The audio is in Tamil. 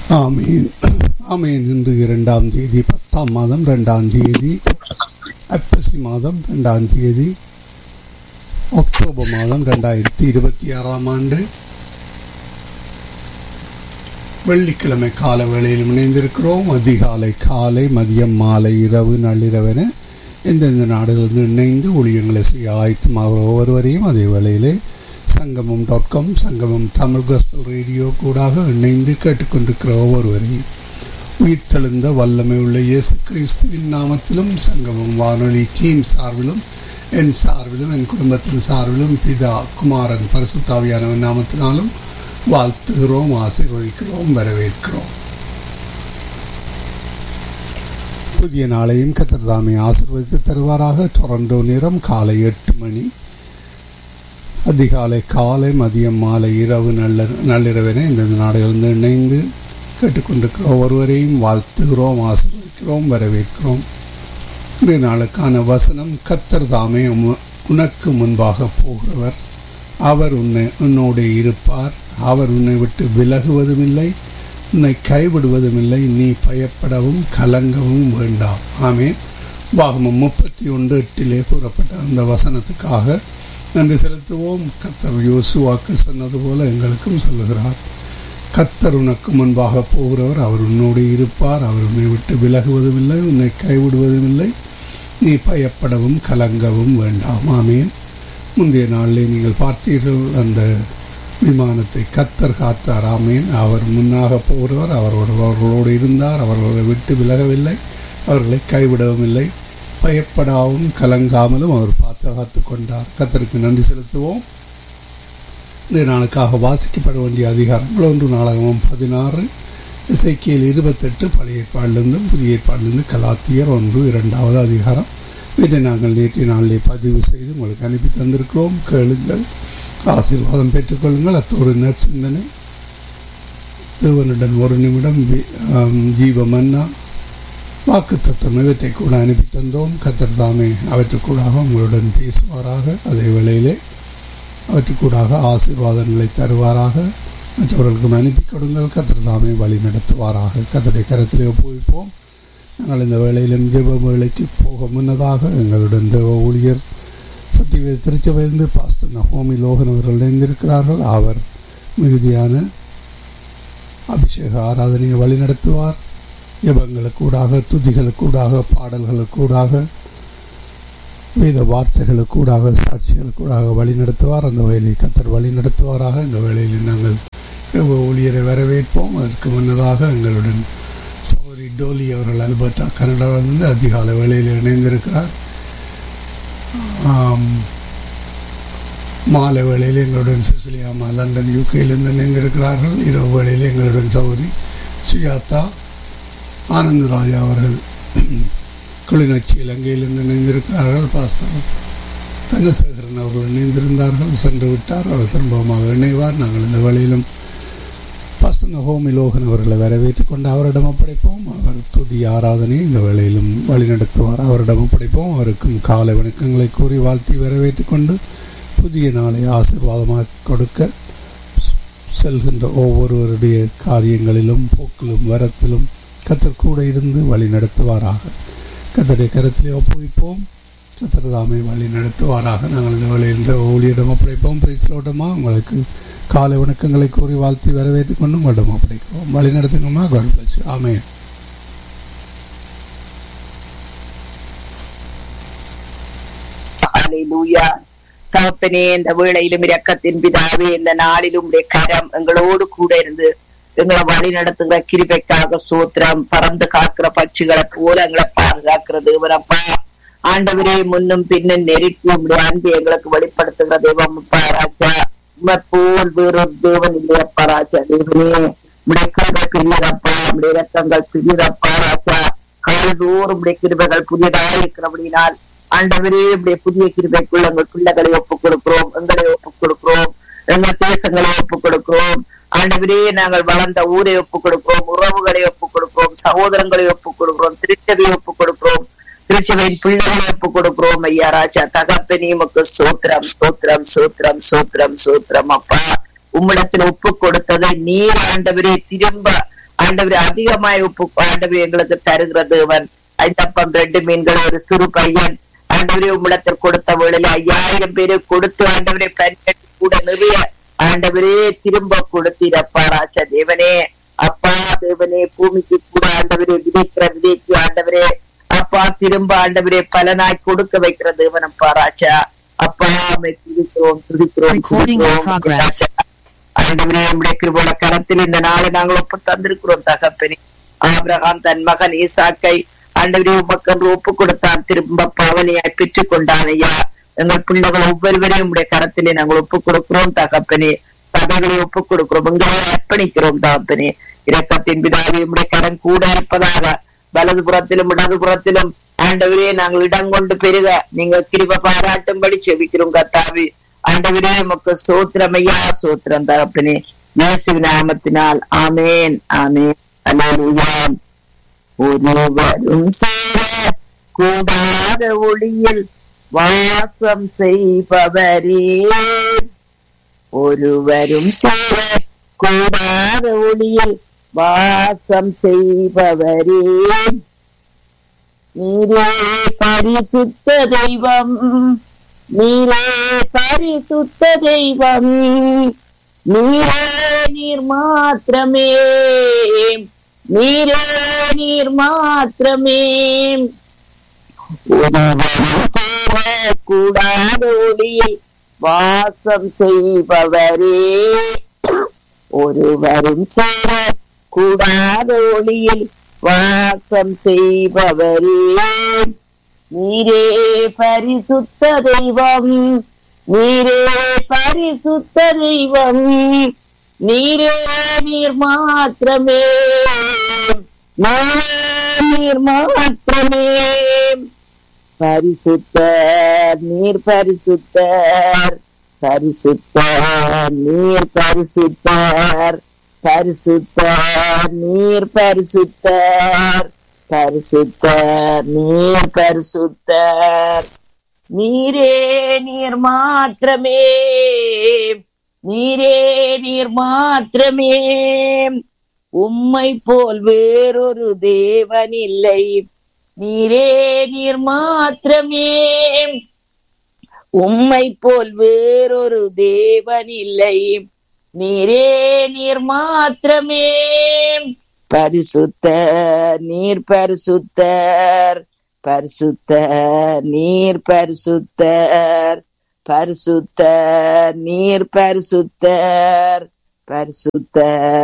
ஆமீன் ஆமீன் இன்று இரண்டாம் தேதி பத்தாம் மாதம் இரண்டாம் தேதி ஐப்பசி மாதம் இரண்டாம் தேதி அக்டோபர் மாதம் ரெண்டாயிரத்தி இருபத்தி ஆறாம் ஆண்டு வெள்ளிக்கிழமை கால வேளையில் இணைந்திருக்கிறோம் அதிகாலை காலை மதியம் மாலை இரவு நள்ளிரவென எந்தெந்த நாடுகளிலிருந்து இணைந்து ஊழியங்களை செய்ய ஆயத்தமாக ஒவ்வொருவரையும் அதே வேளையிலே சங்கமம் டாட் காம் சங்கமம் தமிழ் கோஸ்பல் ரேடியோ கூடாக இணைந்து கேட்டுக்கொண்டிருக்கிற ஒவ்வொருவரையும் உயிர்த்தெழுந்த வல்லமை உள்ள இயேசு கிறிஸ்துவின் நாமத்திலும் சங்கமம் வானொலி டீம் சார்பிலும் என் சார்பிலும் என் குடும்பத்தின் சார்பிலும் பிதா குமாரன் பரிசுத்தாவியானவன் நாமத்தினாலும் வாழ்த்துகிறோம் ஆசீர்வதிக்கிறோம் வரவேற்கிறோம் புதிய நாளையும் கத்திரதாமை ஆசீர்வதித்து தருவாராக டொரண்டோ நேரம் காலை எட்டு மணி அதிகாலை காலை மதியம் மாலை இரவு நல்ல நள்ளிரவென இந்த நாடுகளிலிருந்து இணைந்து கேட்டுக்கொண்டிருக்கிற ஒவ்வொருவரையும் வாழ்த்துகிறோம் ஆசீர்வதிக்கிறோம் வரவேற்கிறோம் இந்த நாளுக்கான வசனம் கத்தர் தாமே உனக்கு முன்பாக போகிறவர் அவர் உன்னை உன்னோடு இருப்பார் அவர் உன்னை விட்டு விலகுவதும் இல்லை உன்னை கைவிடுவதும் இல்லை நீ பயப்படவும் கலங்கவும் வேண்டாம் ஆமேன் பாகமம் முப்பத்தி ஒன்று எட்டிலே கூறப்பட்ட அந்த வசனத்துக்காக நன்றி செலுத்துவோம் கத்தர் யோசுவாக்கு சொன்னது போல எங்களுக்கும் சொல்லுகிறார் கத்தர் உனக்கு முன்பாக போகிறவர் அவர் உன்னோடு இருப்பார் அவர் உன்னை விட்டு விலகுவதும் இல்லை உன்னை கைவிடுவதும் இல்லை நீ பயப்படவும் கலங்கவும் வேண்டாம் ஆமேன் முந்தைய நாளிலே நீங்கள் பார்த்தீர்கள் அந்த விமானத்தை கத்தர் காத்தார் ஆமேன் அவர் முன்னாக போகிறவர் அவரோடு அவர்களோடு இருந்தார் அவர்களை விட்டு விலகவில்லை அவர்களை கைவிடவும் இல்லை பயப்படாவும் கலங்காமலும் அவர் பாதுகாத்து கொண்டார் கத்தருக்கு நன்றி செலுத்துவோம் இந்த நாளுக்காக வாசிக்கப்பட வேண்டிய அதிகாரங்கள் ஒன்று நாடகமும் பதினாறு இசைக்கியல் இருபத்தெட்டு பழைய ஏற்பாடிலிருந்தும் புதிய ஏற்பாடிலிருந்து கலாத்தியர் ஒன்று இரண்டாவது அதிகாரம் இதை நாங்கள் நேற்றைய நாளிலே பதிவு செய்து உங்களுக்கு அனுப்பி தந்திருக்கிறோம் கேளுங்கள் ஆசீர்வாதம் பெற்றுக்கொள்ளுங்கள் அத்தோடு நற்சிந்தனை தேவனுடன் ஒரு நிமிடம் ஜீவ மன்னா வாக்கு தத்துவம் இவற்றை கூட அனுப்பி தந்தோம் கத்தர் தாமே அவற்றுக்கூடாக உங்களுடன் பேசுவாராக அதே வேளையிலே அவற்றுக்கூடாக ஆசீர்வாதங்களை தருவாராக மற்றவர்களுக்கும் அனுப்பி கொடுங்கள் கத்தர் தாமே வழி நடத்துவாராக கத்தருடைய கரத்திலே ஒப்புவிப்போம் நாங்கள் இந்த வேளையிலும் ஜெப வேலைக்கு போக முன்னதாக எங்களுடன் தேவ ஊழியர் சத்தியவேத திருச்சபையிலிருந்து பாஸ்டர் நகோமி லோகன் அவர்கள் இணைந்திருக்கிறார்கள் அவர் மிகுதியான அபிஷேக ஆராதனையை வழிநடத்துவார் ஜபங்களுக்கூடாக துதிகளுக்கூடாக பாடல்களுக்கூடாக வேத வார்த்தைகளுக்கூடாக சாட்சிகளுக்கூடாக வழி நடத்துவார் அந்த வேலையை கத்தர் வழி நடத்துவாராக இந்த வேளையில் நாங்கள் ஊழியரை வரவேற்போம் அதற்கு முன்னதாக எங்களுடன் சௌரி டோலி அவர்கள் அல்பர்டா கனடாவிலிருந்து அதிகால வேளையில் இணைந்திருக்கிறார் மாலை வேளையில் எங்களுடன் சுசிலியாமா லண்டன் யூகேயிலிருந்து இணைந்திருக்கிறார்கள் இரவு வேளையில் எங்களுடன் சௌரி சுஜாதா ஆனந்த ராஜா அவர்கள் கிளிநொச்சி இலங்கையிலிருந்து இணைந்திருக்கிறார்கள் பாஸ்டர் தனசேகரன் அவர்கள் இணைந்திருந்தார்கள் சென்று விட்டார் அவர் திரும்பமாக இணைவார் நாங்கள் இந்த வழியிலும் பாஸ்டர் ஹோமி லோகன் அவர்களை வரவேற்றுக் கொண்டு அவரிடம் ஒப்படைப்போம் அவர் துதி ஆராதனை இந்த வேளையிலும் வழிநடத்துவார் அவரிடம் ஒப்படைப்போம் அவருக்கும் காலை வணக்கங்களை கூறி வாழ்த்தி வரவேற்றுக் கொண்டு புதிய நாளை ஆசீர்வாதமாக கொடுக்க செல்கின்ற ஒவ்வொருவருடைய காரியங்களிலும் போக்கிலும் வரத்திலும் கத்தர் கூட இருந்து வழி நடத்துவாராக கத்தருடைய கருத்திலே ஒப்புவிப்போம் கத்தர் தாமே வழி நடத்துவாராக நாங்கள் இந்த வழியில் ஊழியிடம் ஒப்படைப்போம் பிரைஸ்லோட்டமா உங்களுக்கு காலை வணக்கங்களை கூறி வாழ்த்தி வரவேற்றுக் கொண்டு உங்களிடம் ஒப்படைக்கிறோம் வழி நடத்துங்கம்மா காட் பிளஸ் ஆமே தகப்பனே இந்த வேளையிலும் இரக்கத்தின் பிதாவே இந்த நாளிலும் கரம் எங்களோடு கூட இருந்து எங்களை வழி நடத்துகிற கிருபைக்காக சூத்திரம் பறந்து காக்கிற பட்சிகளை போல எங்களை பாதுகாக்கிற தேவனப்பா ஆண்டவரே முன்னும் பின்னும் நெருக்கி உங்களுடைய அன்பு எங்களுக்கு வெளிப்படுத்துகிற தெய்வம் அப்பா ராஜா போல் வேறொரு தேவன் இல்லையப்பா ராஜா தேவனே உடைய கிருபை பெரியதப்பா உடைய ரத்தங்கள் பெரியதப்பா ராஜா காலதோறும் உடைய கிருபைகள் புதியதாக இருக்கிறபடினால் ஆண்டவரே உடைய புதிய கிருபைக்குள்ள எங்கள் பிள்ளைகளை ஒப்புக் கொடுக்கிறோம் எங்களை ஒப்புக் கொடுக்கிறோம் எங்கள் தேசங்களை ஒப்புக் கொடுக்கிறோம் ஆண்டவரே நாங்கள் வளர்ந்த ஊரை ஒப்புக் கொடுக்கிறோம் உறவுகளை ஒப்புக் கொடுக்கிறோம் சகோதரங்களை ஒப்புக் கொடுக்கிறோம் திருச்சபையை ஒப்புக் கொடுக்கிறோம் திருச்சபையின் பிள்ளைகளை ஒப்புக் கொடுக்கிறோம் ஐயா ராஜா தகப்பனே உமக்கு சோத்திரம் சோத்திரம் சோத்திரம் சோத்திரம் சோத்திரம் அப்பா உம்மிடத்தில் ஒப்பு கொடுத்ததை நீர் ஆண்டவரே திரும்ப ஆண்டவர் அதிகமாய் உப்பு ஆண்டவர் எங்களுக்கு தருகிற தேவன் ஐந்தப்பம் ரெண்டு மீன்கள் ஒரு சிறு பையன் ஆண்டவரே உம்மிடத்தில் கொடுத்த வேளையில ஐயாயிரம் பேரு கொடுத்து ஆண்டவரே பயன்படுத்தி கூட நிறைய ஆண்டவரே திரும்ப கொடுத்தீரப்பா ராஜா தேவனே அப்பா தேவனே பூமிக்கு கூட ஆண்டவரே விதைக்கிற விதைக்கு ஆண்டவரே அப்பா திரும்ப ஆண்டவரே பலனாய் கொடுக்க வைக்கிற தேவனப்பா ராஜா அப்பா அம்மை துதிக்கிறோம் துதிக்கிறோம் Recording in துதிக்கிறோம் progress. ராஜா. ஆண்டவரே நம்முடைய கிருபோல கரத்தில் இந்த நாளை நாங்கள் ஒப்பு தந்திருக்கிறோம் தகப்பனே ஆபிரகாம் தன் மகன் ஈசாக்கை ஆண்டவரே உமக்கென்று ஒப்பு கொடுத்தான் திரும்ப பாவனையாய் பெற்றுக் கொண்டான் ஐயா எங்கள் பிள்ளைகள் ஒவ்வொருவரையும் உடைய கரத்திலே நாங்கள் ஒப்பு கொடுக்கிறோம் தகப்பனே சபைகளை ஒப்பு கொடுக்கிறோம் எங்களை அர்ப்பணிக்கிறோம் தகப்பனே இரக்கத்தின் பிதாவே உடைய கரம் கூட இருப்பதாக வலதுபுறத்திலும் இடதுபுறத்திலும் ஆண்டவரே நாங்கள் இடம் கொண்டு பெருக நீங்க கிருப பாராட்டும்படி செபிக்கிறோம் கத்தாவி ஆண்டவரே உமக்கு சோத்திரம் ஐயா சோத்திரம் தகப்பனே இயேசு நாமத்தினால் ஆமேன் ஆமேன் அல்லேலூயா ஒருவரும் சேர கூடாத ஒளியில் வாசம் செய்பவரே ஒருவரும் சேர கூடாத ஒளியில் வாசம் செய்பவரே நீரே பரிசுத்த தெய்வம் நீரே பரிசுத்த தெய்வம் நீரே நீர் மாத்திரமே நீரே நீர் மாத்திரமே ஒருவரும் சேரக்கூடாத ஒளியில் வாசம் செய்பவரே ஒருவரும் சேர கூடாத ஒளியில் வாசம் செய்பவரே நீரே பரிசுத்த தெய்வம் நீரே பரிசுத்த தெய்வம் நீரே நீர் மாத்திரமே நீரே நீர் மாத்திரமே பரிசுத்தர் நீர் பரிசுத்தர் பரிசுத்தர் நீர் பரிசுத்தர் பரிசுத்தர் நீர் பரிசுத்தர் பரிசுத்தர் நீர் பரிசுத்தர் நீரே நீர் மாத்திரமே நீரே நீர் மாத்திரமே உம்மை போல் வேறொரு தேவன் இல்லை நீரே நீர் மாத்திரமே உம்மை போல் வேறொரு தேவன் இல்லை நீரே நீர் மாத்திரமே பரிசுத்தர் நீர் பரிசுத்தர் பரிசுத்தர் நீர் பரிசுத்தர் பரிசுத்தர் நீர் பரிசுத்தர் பரிசுத்தர்